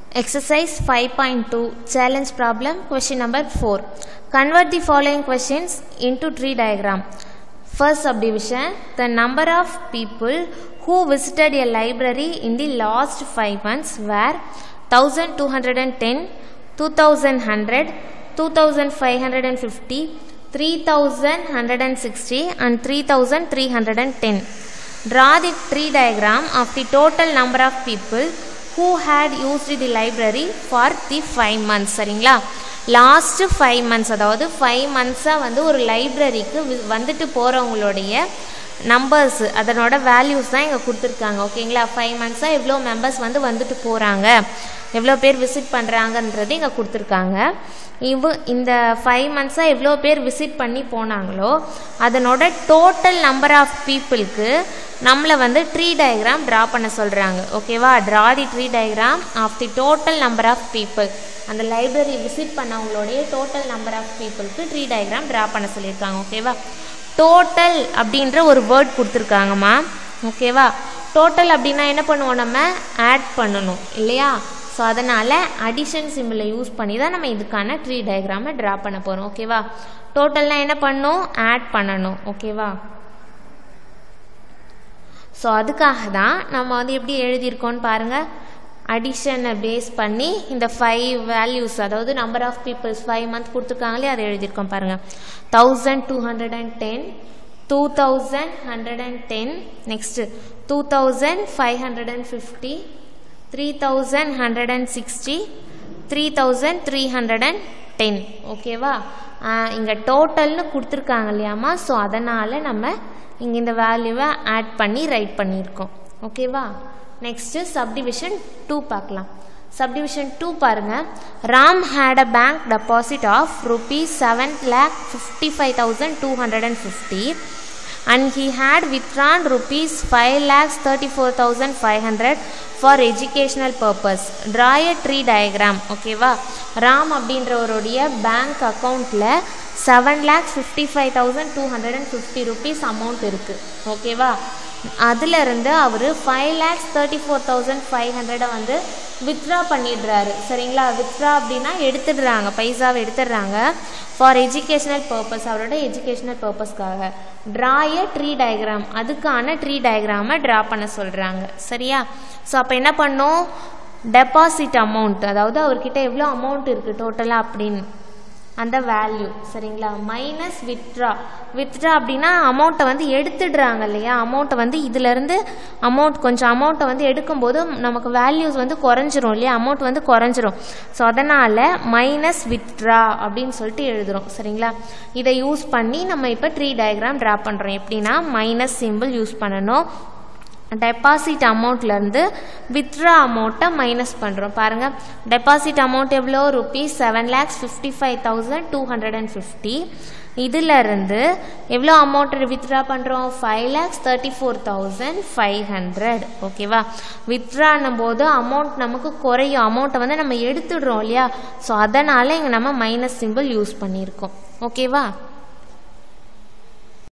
Exercise 5.2 Challenge problem Question number 4 Convert the following questions into tree diagram. First subdivision The number of people who visited a library in the last 5 months were 1210, 2100, 2550, 3160 and 3310. Draw the tree diagram of the total number of people who had used the library for the five months சரிங்களா last five months அதாவது five மந்த்ஸாக வந்து ஒரு லைப்ரரிக்கு வந்துட்டு போகிறவங்களுடைய numbers அதனோட values தான் இங்கே கொடுத்துருக்காங்க ஓகேங்களா ஃபைவ் மந்த்ஸாக எவ்வளோ மெம்பர்ஸ் வந்து வந்துட்டு போகிறாங்க எவ்வளோ பேர் விசிட் பண்ணுறாங்கன்றது இங்கே கொடுத்துருக்காங்க இவ் இந்த ஃபைவ் மந்த்ஸாக எவ்வளோ பேர் விசிட் பண்ணி போனாங்களோ அதனோட டோட்டல் நம்பர் ஆஃப் பீப்புளுக்கு நம்மளை வந்து ட்ரீ டயக்ராம் ட்ரா பண்ண சொல்கிறாங்க ஓகேவா draw the tree diagram of the total number of people அந்த லைப்ரரி விசிட் பண்ணவங்களுடைய டோட்டல் நம்பர் ஆஃப் பீப்புளுக்கு ட்ரீ டயக்ராம் ட்ரா பண்ண சொல்லியிருக்காங்க ஓகேவா டோட்டல் அப்படின்ற ஒரு வேர்ட் கொடுத்துருக்காங்கம்மா ஓகேவா டோட்டல் அப்படின்னா என்ன பண்ணுவோம் நம்ம ஆட் பண்ணணும் இல்லையா ஸோ அதனால் அடிஷன் சிம்பிளை யூஸ் பண்ணி தான் நம்ம இதுக்கான ட்ரீ டயக்ராமை ட்ரா பண்ண போகிறோம் ஓகேவா டோட்டல்னால் என்ன பண்ணணும் ஆட் பண்ணணும் ஓகேவா ஸோ அதுக்காக தான் நம்ம வந்து எப்படி எழுதியிருக்கோன்னு பாருங்கள் அடிஷனை பேஸ் பண்ணி இந்த ஃபைவ் வேல்யூஸ் அதாவது number of peoples five month கொடுத்துருக்காங்களே அதை எழுதியிருக்கோம் பாருங்கள் thousand two hundred and ten two thousand hundred and ten next two thousand five hundred and fifty three thousand hundred and sixty three thousand three hundred and ten ஓகேவா இங்கே டோட்டல்னு கொடுத்துருக்காங்க இல்லையாம்மா so அதனால் நம்ம இங்கே இந்த வேல்யூவை ஆட் பண்ணி ரைட் பண்ணியிருக்கோம் ஓகேவா நெக்ஸ்ட்டு சப்டிவிஷன் டூ பார்க்கலாம் சப்டிவிஷன் டூ பாருங்கள் Ram had a bank deposit of rupees seven lakh fifty five thousand two hundred and fifty and he had withdrawn rupees 5 lakhs 34500 for educational purpose draw a tree diagram ஓகேவா ராம் அப்படின்றவருடைய bank அக்கௌண்ட்டில் seven lakhs fifty five thousand two hundred and fifty rupees amount இருக்குது ஓகேவா அதிலிருந்து அவர் five lakhs thirty four thousand five ஹண்ட்ரடை வந்து withdraw பண்ணிடுறாரு சரிங்களா வித்ட்ரா அப்படின்னா எடுத்துடுறாங்க பைசாவை எடுத்துடுறாங்க ஃபார் எஜுகேஷ்னல் பர்பஸ் அவரோட எஜுகேஷ்னல் பர்பஸ்க்காக ட்ரா ஏ ட்ரீ டயக்ராம் அதுக்கான ட்ரீ டயக்ராமை ட்ரா பண்ண சொல்கிறாங்க சரியா ஸோ அப்போ என்ன பண்ணோம் டெபாசிட் அமௌண்ட் அதாவது அவர்கிட்ட எவ்வளோ அமௌண்ட் இருக்குது டோட்டலாக அப்படின்னு அந்த வேல்யூ சரிங்களா மைனஸ் வித்ட்ரா வித்ட்ரா அப்படின்னா அமௌண்ட்டை வந்து எடுத்துடுறாங்க இல்லையா அமௌண்ட்டை வந்து இதிலேருந்து அமௌண்ட் கொஞ்சம் அமௌண்ட்டை வந்து எடுக்கும்போது நமக்கு வேல்யூஸ் வந்து குறைஞ்சிரும் இல்லையா அமௌண்ட் வந்து குறைஞ்சிரும் ஸோ அதனால் மைனஸ் வித்ட்ரா அப்படின்னு சொல்லிட்டு எழுதுகிறோம் சரிங்களா இதை யூஸ் பண்ணி நம்ம இப்போ ட்ரீ டயக்ராம் ட்ரா பண்ணுறோம் எப்படின்னா மைனஸ் சிம்பிள் யூஸ் பண்ணணும் டெபாசிட் அமௌண்ட்லேருந்து வித்ட்ரா அமௌண்ட்டை மைனஸ் பண்ணுறோம் பாருங்கள் டெபாசிட் அமௌண்ட் எவ்வளோ rupees seven lakhs fifty five thousand two hundred and fifty இதிலிருந்து எவ்வளோ அமௌண்ட் வித்ட்ரா பண்ணுறோம் five lakhs thirty four thousand five hundred ஓகேவா வித்ட்ரான்னும் போது அமௌண்ட் நமக்கு குறையும் அமௌண்ட்டை வந்து நம்ம எடுத்துடுறோம் இல்லையா ஸோ அதனால் இங்கே நம்ம மைனஸ் சிம்பிள் யூஸ் பண்ணியிருக்கோம் ஓகேவா